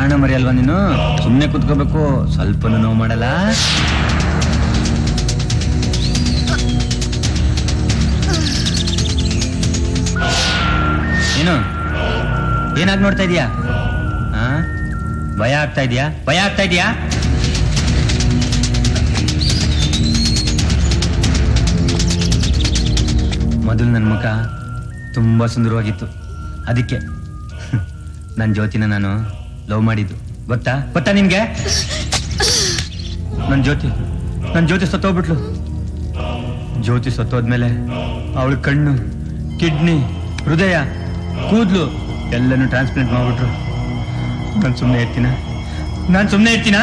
ಜಾಣ ಮರಿ ಅಲ್ವಾ ನೀನು ಸುಮ್ಮನೆ ಕುತ್ಕೋಬೇಕು ಸ್ವಲ್ಪನೂ ನೋವು ಮಾಡಲ್ಲ ಏನು ಏನಾಗಿ ನೋಡ್ತಾ ಇದೀಯಾ ಆ ಭಯ ಆಗ್ತಾ ಇದೆಯಾ ಭಯ ಆಗ್ತಾ ಇದೆಯಾ ಮೊದಲು ನನ್ನ ಮುಖ ತುಂಬಾ ಸುಂದರವಾಗಿತ್ತು ಅದಕ್ಕೆ ನನ್ನ ಜ್ಯೋತಿನ ನಾನು ಲವ್ ಮಾಡಿದ್ದು ಗೊತ್ತಾ ಗೊತ್ತಾ ನಿನ್ಗೆ ನನ್ನ ಜ್ಯೋತಿ ನನ್ನ ಜ್ಯೋತಿ ಸತ್ತೋಗ್ಬಿಟ್ಲು ಜ್ಯೋತಿ ಸತ್ತೋದ್ಮೇಲೆ ಅವಳ ಕಣ್ಣು ಕಿಡ್ನಿ ಹೃದಯ ಕೂದಲು ಎಲ್ಲನೂ ಟ್ರಾನ್ಸ್ಪ್ಲಾಂಟ್ ಮಾಡ್ಬಿಟ್ರು ನಾನು ಸುಮ್ಮನೆ ಇರ್ತೀನ ನಾನು ಸುಮ್ಮನೆ ಇರ್ತೀನ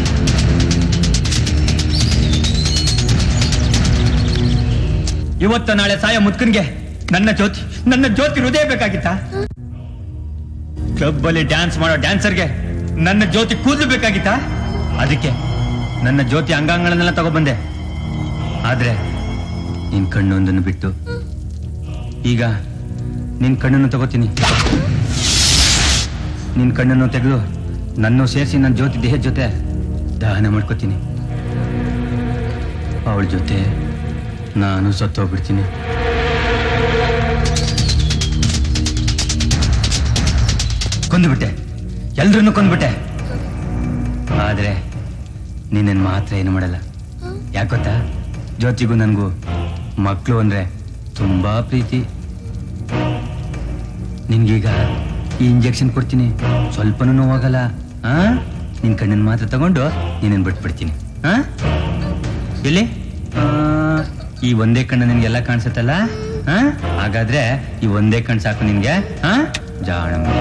ಇವತ್ತು ನಾಳೆ ಸಾಯ ಮುತ್ಕನ್ಗೆ ನನ್ನ ಜ್ಯೋತಿ ನನ್ನ ಜ್ಯೋತಿ ಹೃದಯ ಬೇಕಾಗಿತ್ತಾ ಕ್ಲಬ್ ಅಲ್ಲಿ ಡ್ಯಾನ್ಸ್ ಮಾಡೋ ಡ್ಯಾನ್ಸರ್ಗೆ ನನ್ನ ಜ್ಯೋತಿ ಕೂದಲು ಬೇಕಾಗಿತ್ತಾ ಅದಕ್ಕೆ ನನ್ನ ಜ್ಯೋತಿ ಅಂಗಾಂಗಗಳನ್ನೆಲ್ಲ ತಗೊಬಂದೆ ಆದ್ರೆ ನಿನ್ ಕಣ್ಣೊಂದನ್ನು ಬಿಟ್ಟು ಈಗ ನಿನ್ ಕಣ್ಣನ್ನು ತಗೋತೀನಿ ನಿನ್ ಕಣ್ಣನ್ನು ತೆಗೆದು ನನ್ನ ಸೇರಿಸಿ ನನ್ನ ಜ್ಯೋತಿ ದೇಹದ ಜೊತೆ ದಹನ ಮಾಡ್ಕೋತೀನಿ ಅವಳ ಜೊತೆ ನಾನು ಸತ್ತೋಗ್ಬಿಡ್ತೀನಿ ಕೊಂದುಬಿಟ್ಟೆ ಎಲ್ರನ್ನೂ ಕೊಂದ್ಬಿಟ್ಟೆ ಆದ್ರೆ ನಿನ್ನನ್ನು ಮಾತ್ರ ಏನು ಮಾಡಲ್ಲ ಯಾಕೆ ಗೊತ್ತಾ ಜ್ಯೋತಿಗೂ ನನಗೂ ಮಕ್ಕಳು ಅಂದ್ರೆ ತುಂಬಾ ಪ್ರೀತಿ ನಿನ್ಗೀಗ ಈ ಇಂಜೆಕ್ಷನ್ ಕೊಡ್ತೀನಿ ಸ್ವಲ್ಪನೂ ನೋವಾಗಲ್ಲ ಆ ನಿನ್ ಕಣ್ಣನ್ನು ಮಾತ್ರ ತಗೊಂಡು ನಿನ್ನನ್ನು ಬಿಟ್ಬಿಡ್ತೀನಿ ಆ ಎಲ್ಲಿ ಆ, ಈ ಒಂದೇ ಕಣ್ಣು ನಿನ್ಗೆಲ್ಲ ಕಾಣಿಸುತ್ತಲ್ಲ ಆ ಹಾಗಾದ್ರೆ ಈ ಒಂದೇ ಕಣ್ಣು ಸಾಕು ನಿನ್ಗೆ ಆ ಜಾಣ ಮರಿ.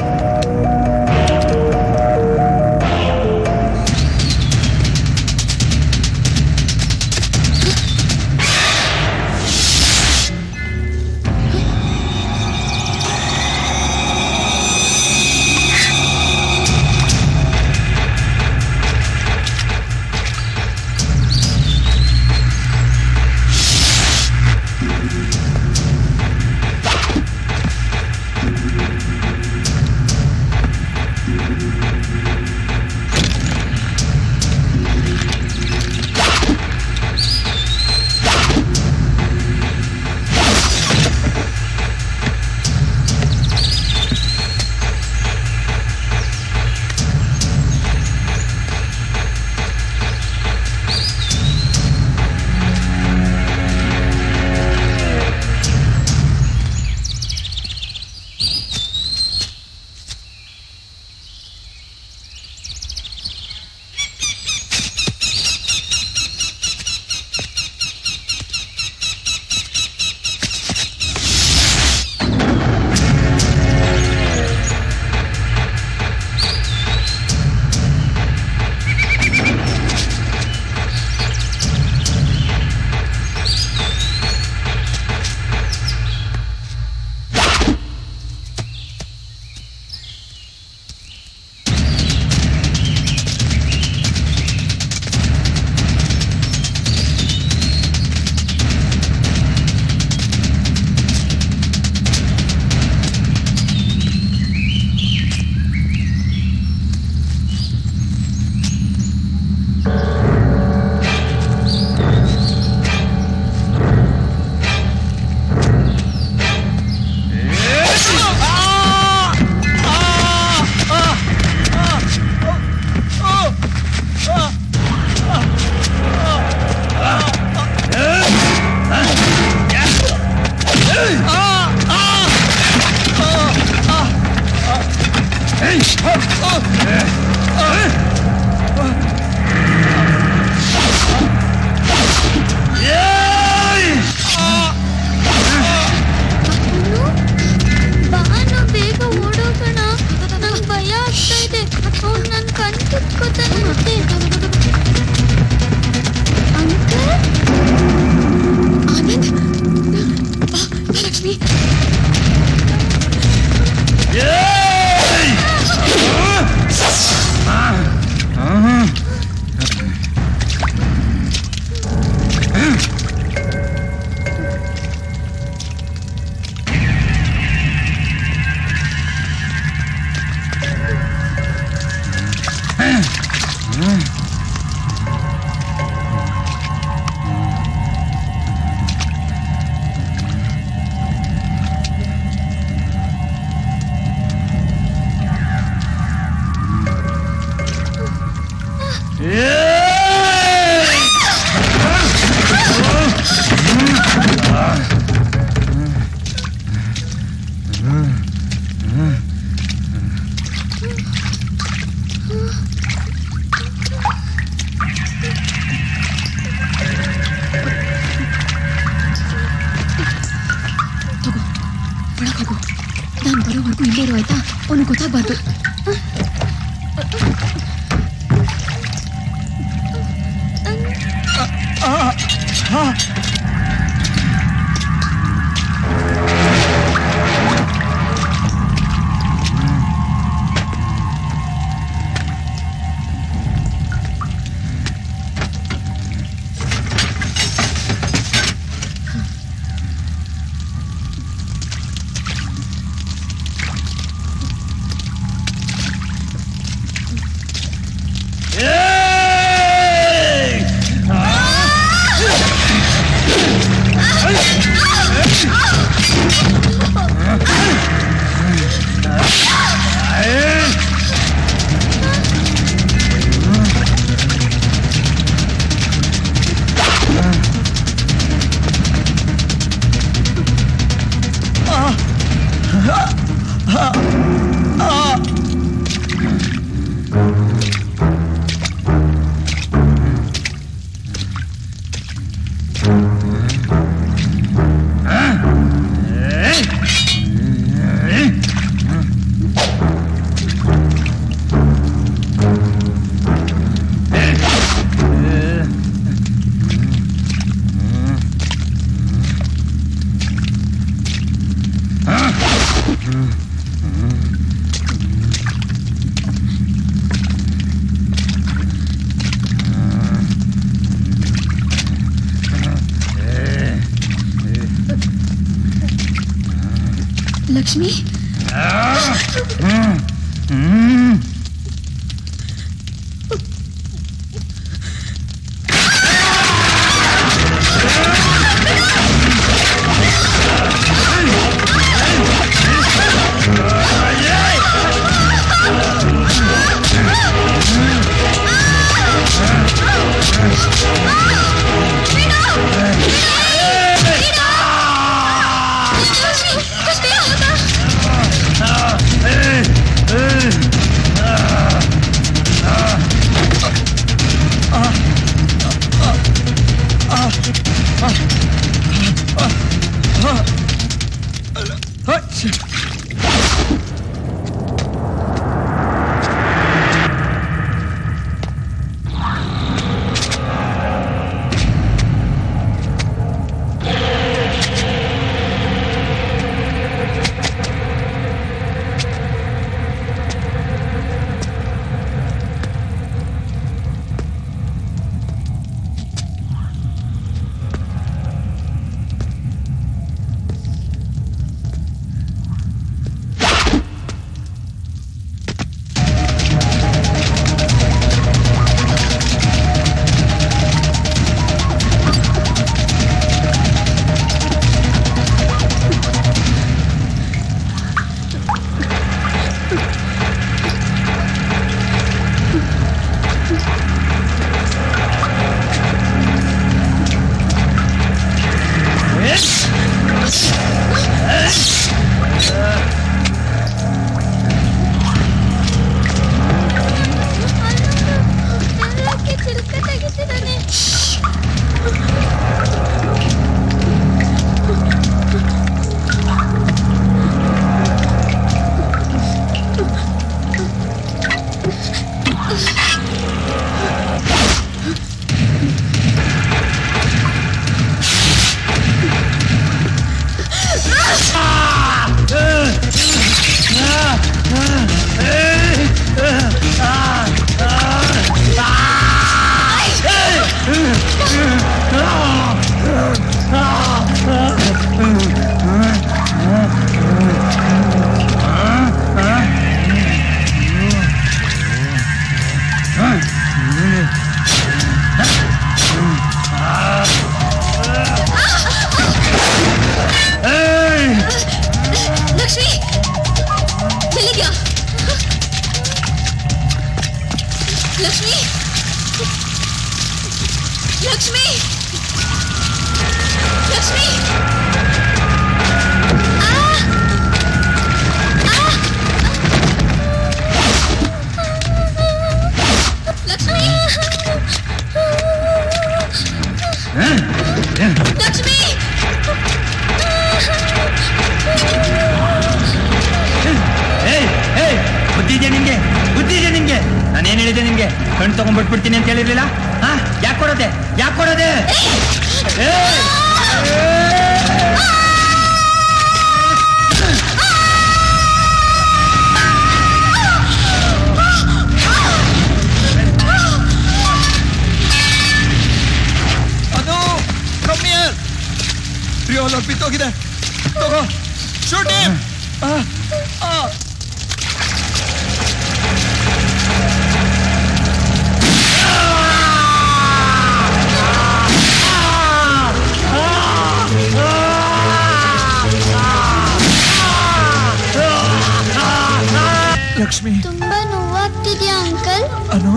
ಬಾನು ಬೇಗ ಓಡೋಗೋಣ ನಂಗ್ ಭಯ ಆಗ್ತಾ ಇದೆ ಅವ್ನು ನನ್ ಕಣ್ ಕಿತ್ಕೋತಾನೆ ಮತ್ತೆ ಅಂಕಲ್ ಆನಂದ್ ಬಾ, ಬಾ ಲಕ್ಷ್ಮಿ ಆ ತಗೋ ಒಳಗೆ ಹೋಗು ನಾನು ಬರೋವರೆಗೂ ಇಲ್ಲೇ ಇರು ಆಯ್ತಾ ಅವನು ಗೊತ್ತಾಗ್ಬಾರ್ದು ಲಕ್ಷ್ಮಿ ಚಿಲ್ಕ ತೆಗಿತಿದ್ದಾನೆ ಲಕ್ಷ್ಮಿ ಎಲ್ಲಿದ್ಯಾ ಲಕ್ಷ್ಮಿ ಲಕ್ಷ್ಮಿ ಲಕ್ಷ್ಮಿ ಲಕ್ಷ್ಮಿ ಲಕ್ಷ್ಮಿ ಏಯ್ ಏಯ್ ಬುದ್ಧಿ ಇದೆಯಾ ನಿನ್ಗೆ ಬುದ್ಧಿ ಇದೆಯಾ ನಿನ್ಗೆ ನಾನೇನ್ ಹೇಳಿದೆ ನಿನ್ಗೆ ಕಣ್ ತಗೊಂಡ್ಬಿಟ್ಬಿಡ್ತೀನಿ ಅಂತ ಹೇಳಿರ್ಲಿಲ್ಲ ಹಾ ಯಾಕೆ ಕೊಡೋದೆ ಯಾಕೆ ಕೊಡೋದೆ ಏಯ್! ಅದು ಕಮ್ಮಿಯರ್ ರಿಯೋಲರ್ ಬಿತ್ತೋಗಿದೆ ತಗೋ ಶೂಟ್ ಲಕ್ಷ್ಮಿ ತುಂಬಾ ನೋವಾಗ್ತಿದ್ಯಾ ಅಂಕಲ್ ಅನು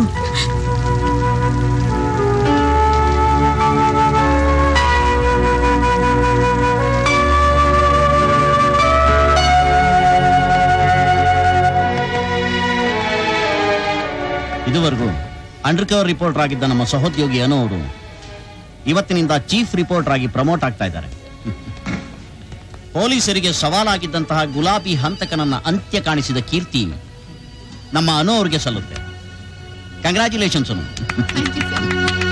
ಇದುವರೆಗೂ ಅಂಡರ್ ಕವರ್ ರಿಪೋರ್ಟರ್ ಆಗಿದ್ದ ನಮ್ಮ ಸಹೋದ್ಯೋಗಿ ಅನು ಅವರು ಇವತ್ತಿನಿಂದ ಚೀಫ್ ರಿಪೋರ್ಟರ್ ಆಗಿ ಪ್ರಮೋಟ್ ಆಗ್ತಾ ಇದ್ದಾರೆ ಪೊಲೀಸರಿಗೆ ಸವಾಲಾಗಿದ್ದಂತಹ ಗುಲಾಬಿ ಹಂತಕನನ್ನ ಅಂತ್ಯ ಕಾಣಿಸಿದ ಕೀರ್ತಿ ನಮ್ಮ ಅನು ಅವರಿಗೆ ಸಲ್ಲುತ್ತೆ ಕಂಗ್ರ್ಯಾಚುಲೇಷನ್ಸ್ ಅನು